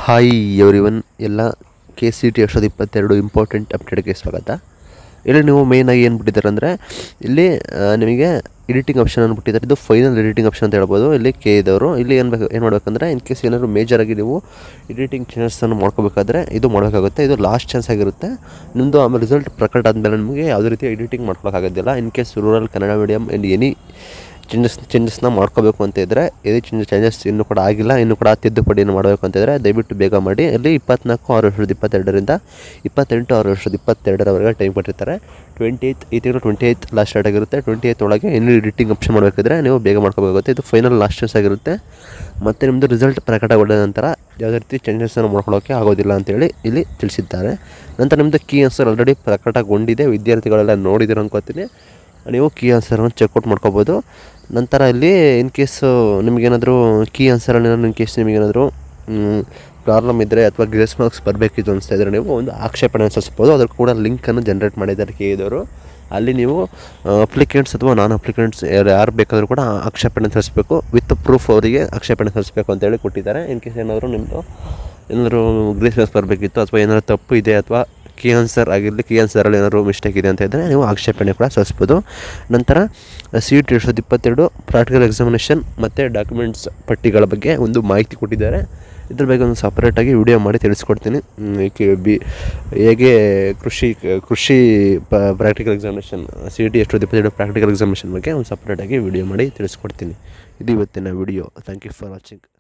hi everyone ಎಲ್ಲ K C T ಎರಡು ಇಪ್ಪತ್ತೆರಡು ಇಂಪಾರ್ಟೆಂಟ್ ಅಪ್ಡೇಟ್ಗೆ ಸ್ವಾಗತ ಇಲ್ಲಿ ನೀವು ಮೇಯ್ನಾಗಿ ಏನು ಬಿಟ್ಟಿದ್ದಾರೆ ಅಂದರೆ ಇಲ್ಲಿ ಆ, ನಿಮಗೆ ಎಡಿಟಿಂಗ್ ಆಪ್ಷನ್ ಅನ್ನು ಬಿಟ್ಟಿದ್ದಾರೆ ಇದು ಫೈನಲ್ ಎಡಿಟಿಂಗ್ ಆಪ್ಷನ್ ಅಂತ ಹೇಳ್ಬೋದು ಇಲ್ಲಿ ಕೆ ಇದ್ದವರು ಇಲ್ಲಿ ಏನು ಬೇಕು ಏನು ಮಾಡಬೇಕಂದ್ರೆ ಇನ್ ಕೇಸ್ ಏನಾದರೂ ಮೇಜರಾಗಿ ನೀವು ಎಡಿಟಿಂಗ್ ಚೇಂಜಸನ್ನು ಮಾಡ್ಕೋಬೇಕಾದ್ರೆ ಇದು ಮಾಡಬೇಕಾಗುತ್ತೆ ಇದು ಲಾಸ್ಟ್ ಚಾನ್ಸ್ ಆಗಿರುತ್ತೆ ನಿಮ್ಮದು ಆಮೇಲೆ ರಿಸಲ್ಟ್ ಪ್ರಕಟ ಆದಮೇಲೆ ನಿಮಗೆ ಯಾವುದೇ ರೀತಿ ಎಡಿಟಿಂಗ್ ಮಾಡ್ಕೊಳಕ್ಕಾಗೋದಿಲ್ಲ in case rural Kannada medium and any changes ಚೇಂಜಸ್ನ ಮಾಡ್ಕೋಬೇಕು ಅಂತ ಇದ್ದರೆ ಎದೇ ಚೇಂಜ್ ಚೇಂಜಸ್ ಇನ್ನೂ ಕೂಡ ಆಗಿಲ್ಲ ಇನ್ನೂ ಕೂಡ ತಿದ್ದುಪಡಿಯನ್ನು ಮಾಡಬೇಕು ಅಂತ ಇದ್ದರೆ ದಯವಿಟ್ಟು ಬೇಗ ಮಾಡಿ ಅಲ್ಲಿ ಇಪ್ಪತ್ನಾಲ್ಕು ಆರು ವರ್ಷದ ಇಪ್ಪತ್ತೆರಡರಿಂದ ಇಪ್ಪತ್ತೆಂಟು ಆರು ವರ್ಷದ ಇಪ್ಪತ್ತೆರಡರವರೆಗೆ ಟೈಮ್ ಕೊಟ್ಟಿರ್ತಾರೆ ಟ್ವೆಂಟಿ ಏಯ್ತ್ ಈ ತಿಂಗಳು ಟ್ವೆಂಟಿ ಏಯ್ತ್ ಲಾಸ್ಟ್ ಸ್ಟಾರ್ಟ್ ಆಗಿರುತ್ತೆ ಟ್ವೆಂಟಿ ಏಯ್ತ್ ಒಳಗೆ ಇನ್ನೂ ಎಡಿಟಿಂಗ್ ಆಪ್ಷನ್ ಮಾಡಬೇಕಿದ್ರೆ ನೀವು ಬೇಗ ಮಾಡ್ಕೋಬೇಕಾಗುತ್ತೆ ಇದು ಫೈನಲ್ ಲಾಸ್ಟ್ ಚಾನ್ಸ್ ಆಗಿರುತ್ತೆ ಮತ್ತು ನಿಮ್ಮದು ರಿಸಲ್ಟ್ ಪ್ರಕಟಗೊಂಡ ನಂತರ ಯಾವುದೇ ರೀತಿ ಚೇಂಜಸನ್ನು ಮಾಡ್ಕೊಳ್ಳೋಕ್ಕೆ ಆಗೋದಿಲ್ಲ ಅಂತೇಳಿ ಇಲ್ಲಿ ತಿಳಿಸಿದ್ದಾರೆ ನಂತರ ನಿಮ್ಮದು ಕೀ ಆನ್ಸರ್ ಆಲ್ರೆಡಿ ಪ್ರಕಟಗೊಂಡಿದೆ ವಿದ್ಯಾರ್ಥಿಗಳೆಲ್ಲ ನೋಡಿದ್ದೀರ ಅನ್ಕೋತೀನಿ ನೀವು ಕೀ ಆನ್ಸರನ್ನು ಚೆಕ್ಔಟ್ ಮಾಡ್ಕೋಬೋದು ನಂತರ ಇಲ್ಲಿ ಇನ್ ಕೇಸ್ ನಿಮಗೇನಾದರೂ ಕೀ ಆನ್ಸರಲ್ಲಿ ಇನ್ ಕೇಸ್ ನಿಮಗೇನಾದರೂ ಪ್ರಾಬ್ಲಮ್ ಇದ್ದರೆ ಅಥವಾ ಗ್ರೇಸ್ ಮಾರ್ಕ್ಸ್ ಬರಬೇಕಿತ್ತು ಅನಿಸ್ತಾ ಇದ್ದರೆ ನೀವು ಒಂದು ಆಕ್ಷೇಪಣೆ ಸಲ್ಲಿಸ್ಬೋದು ಅದ್ರ ಕೂಡ ಲಿಂಕನ್ನು ಜನ್ರೇಟ್ ಮಾಡಿದ್ದಾರೆ ಕೆ ಇದ್ದವರು ಅಲ್ಲಿ ನೀವು ಅಪ್ಲಿಕೆಂಟ್ಸ್ ಅಥವಾ ನಾನ್ ಅಪ್ಲಿಕೆಂಟ್ಸ್ ಯಾರು ಯಾರು ಬೇಕಾದರೂ ಕೂಡ ಆಕ್ಷೇಪಣೆ ಸಲ್ಲಿಸಬೇಕು ವಿತ್ ಪ್ರೂಫ್ ಅವರಿಗೆ ಆಕ್ಷೇಪಣೆ ಸಲ್ಲಿಸಬೇಕು ಅಂತೇಳಿ ಕೊಟ್ಟಿದ್ದಾರೆ ಇನ್ ಕೇಸ್ ಏನಾದರೂ ನಿಮ್ಮದು ಏನಾದರೂ ಗ್ರೇಸ್ ಮಾರ್ಕ್ಸ್ ಬರಬೇಕಿತ್ತು ಅಥವಾ ಏನಾದರೂ ತಪ್ಪು ಇದೆ ಅಥವಾ ಕೀ ಆನ್ಸರ್ ಆಗಿರಲಿ ಕೀ ಆನ್ಸರಲ್ಲಿ ಏನಾದರೂ ಮಿಸ್ಟೇಕ್ ಇದೆ ಅಂತ ಇದ್ದರೆ ನೀವು ಆಕ್ಷೇಪಣೆ ಕೂಡ ಸಲ್ಲಿಸ್ಬೋದು ನಂತರ ಸಿ ಟಿ ಎರಡು ಸಾವಿರದ ಇಪ್ಪತ್ತೆರಡು ಪ್ರಾಕ್ಟಿಕಲ್ ಎಕ್ಸಾಮಿನೇಷನ್ ಮತ್ತು ಡಾಕ್ಯುಮೆಂಟ್ಸ್ ಪಟ್ಟಿಗಳ ಬಗ್ಗೆ ಒಂದು ಮಾಹಿತಿ ಕೊಟ್ಟಿದ್ದಾರೆ ಇದ್ರ ಬಗ್ಗೆ ಒಂದು ಸಪ್ರೇಟಾಗಿ ವಿಡಿಯೋ ಮಾಡಿ ತಿಳಿಸ್ಕೊಡ್ತೀನಿ ಹ್ಮ್, ಏಕೆ ಬಿ ಹೇಗೆ ಕೃಷಿ ಕೃಷಿ ಪ ಪ್ರಾಕ್ಟಿಕಲ್ ಎಕ್ಸಾಮಿನೇಷನ್ ಸಿ ಟಿ ಎಷ್ಟು ಇಪ್ಪತ್ತೆರಡು ಪ್ರಾಕ್ಟಿಕಲ್ ಎಕ್ಸಾಮಿನೇಷನ್ ಬಗ್ಗೆ ಒಂದು ಸಪ್ರೇಟಾಗಿ ವಿಡಿಯೋ ಮಾಡಿ ತಿಳಿಸ್ಕೊಡ್ತೀನಿ ಇದು ಇವತ್ತಿನ video thank you for watching